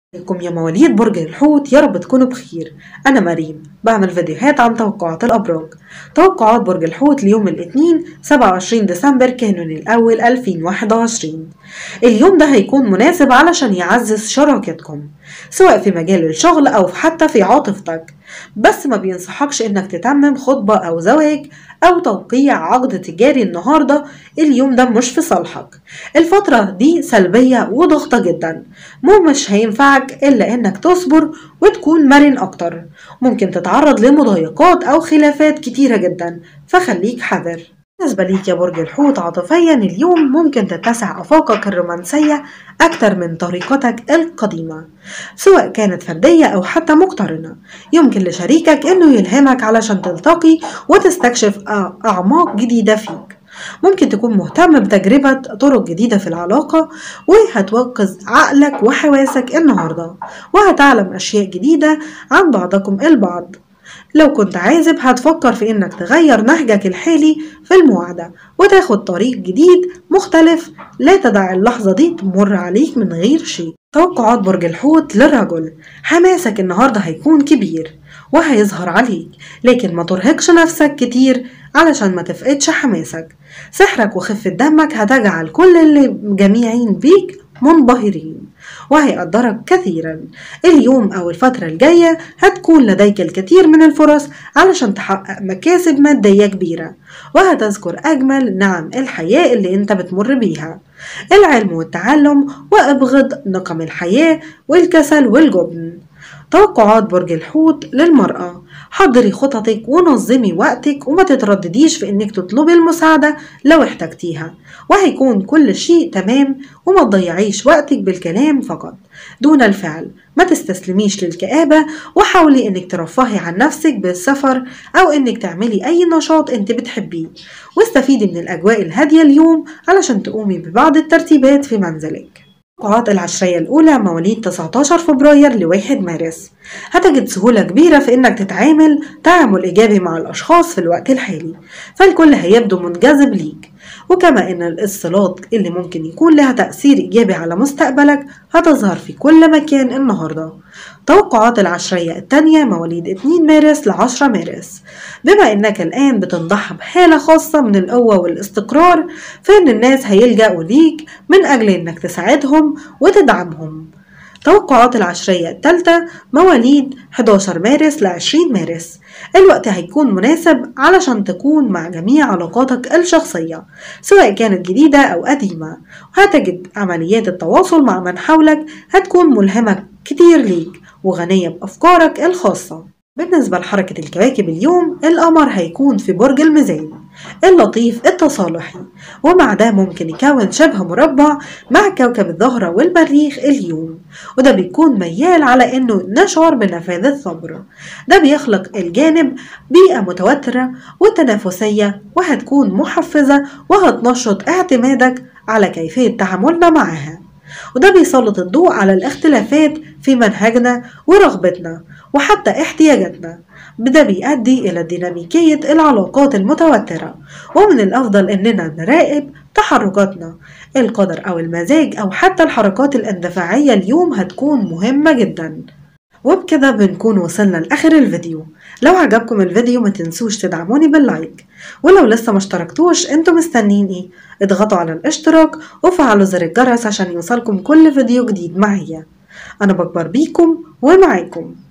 عليكم يا مواليد برج الحوت يا رب تكونوا بخير أنا مريم بعمل فيديوهات عن توقعات الأبراج توقعات برج الحوت ليوم الاثنين 27 ديسمبر كانون الأول 2021 اليوم ده هيكون مناسب علشان يعزز شراكتكم سواء في مجال الشغل أو حتى في عاطفتك بس ما بينصحكش إنك تتمم خطبة أو زواج أو توقيع عقد تجاري النهاردة اليوم ده مش في صالحك الفترة دي سلبية وضغطة جدا مو مش هينفعك إلا إنك تصبر وتكون مرن أكتر ممكن تتعرض لمضايقات أو خلافات كتيرة جدا فخليك حذر بالنسبة ليك يا برج الحوت عاطفيا اليوم ممكن تتسع آفاقك الرومانسية أكتر من طريقتك القديمة سواء كانت فردية أو حتى مقترنة يمكن لشريكك أنه يلهمك علشان تلتقي وتستكشف أعماق جديدة فيك ممكن تكون مهتم بتجربة طرق جديدة في العلاقة وهتوقظ عقلك وحواسك النهاردة وهتعلم أشياء جديدة عن بعضكم البعض لو كنت عازب هتفكر في انك تغير نهجك الحالي في المواعدة وتاخد طريق جديد مختلف لا تدع اللحظة دي تمر عليك من غير شيء توقعات برج الحوت للرجل حماسك النهاردة هيكون كبير وهيظهر عليك لكن ما ترهقش نفسك كتير علشان ما تفقدش حماسك سحرك وخفة دمك هتجعل كل اللي جميعين بيك منبهرين وهيقدرك كثيرا اليوم أو الفترة الجاية هتكون لديك الكثير من الفرص علشان تحقق مكاسب مادية كبيرة وهتذكر أجمل نعم الحياة اللي انت بتمر بيها العلم والتعلم وابغض نقم الحياة والكسل والجبن توقعات برج الحوت للمرأة حضري خططك ونظمي وقتك وما تتردديش في انك تطلبي المساعدة لو احتجتيها وهيكون كل شيء تمام وما تضيعيش وقتك بالكلام فقط دون الفعل ما تستسلميش للكآبة وحاولي انك ترفهي عن نفسك بالسفر او انك تعملي اي نشاط انت بتحبيه واستفيدي من الاجواء الهادية اليوم علشان تقومي ببعض الترتيبات في منزلك توقعات العشرية الأولى مواليد 19 فبراير لواحد مارس هتجد سهولة كبيرة في إنك تتعامل تعامل إيجابي مع الأشخاص في الوقت الحالي فالكل هيبدو منجذب ليك وكما إن الاتصالات اللي ممكن يكون لها تأثير إيجابي على مستقبلك هتظهر في كل مكان النهاردة توقعات العشرية التانية مواليد 2 مارس ل 10 مارس بما إنك الآن بتنضح بحالة خاصة من القوة والاستقرار فإن الناس هيلجأوا ليك من أجل إنك تساعدهم وتدعمهم توقعات العشرية الثالثة مواليد 11 مارس ل 20 مارس الوقت هيكون مناسب علشان تكون مع جميع علاقاتك الشخصية سواء كانت جديدة أو قديمة وهتجد عمليات التواصل مع من حولك هتكون ملهمة كتير ليك وغنية بأفكارك الخاصة بالنسبة لحركة الكواكب اليوم القمر هيكون في برج الميزان اللطيف التصالحي ومع ده ممكن يكون شبه مربع مع كوكب الزهرة والمريخ اليوم وده بيكون ميال على انه نشعر بنفاذ الصبر ده بيخلق الجانب بيئة متوترة وتنافسية وهتكون محفزة وهتنشط اعتمادك على كيفية تعاملنا معها وده بيسلط الضوء على الاختلافات في منهجنا ورغبتنا وحتى احتياجاتنا ده بيؤدي إلى ديناميكية العلاقات المتوترة ومن الأفضل إننا نراقب تحركاتنا القدر أو المزاج أو حتى الحركات الاندفاعية اليوم هتكون مهمة جدا وبكده بنكون وصلنا لآخر الفيديو لو عجبكم الفيديو ما تنسوش تدعموني باللايك ولو لسه ما اشتركتوش انتوا مستنين ايه اضغطوا على الاشتراك وفعلوا زر الجرس عشان يوصلكم كل فيديو جديد معايا انا بكبر بيكم ومعاكم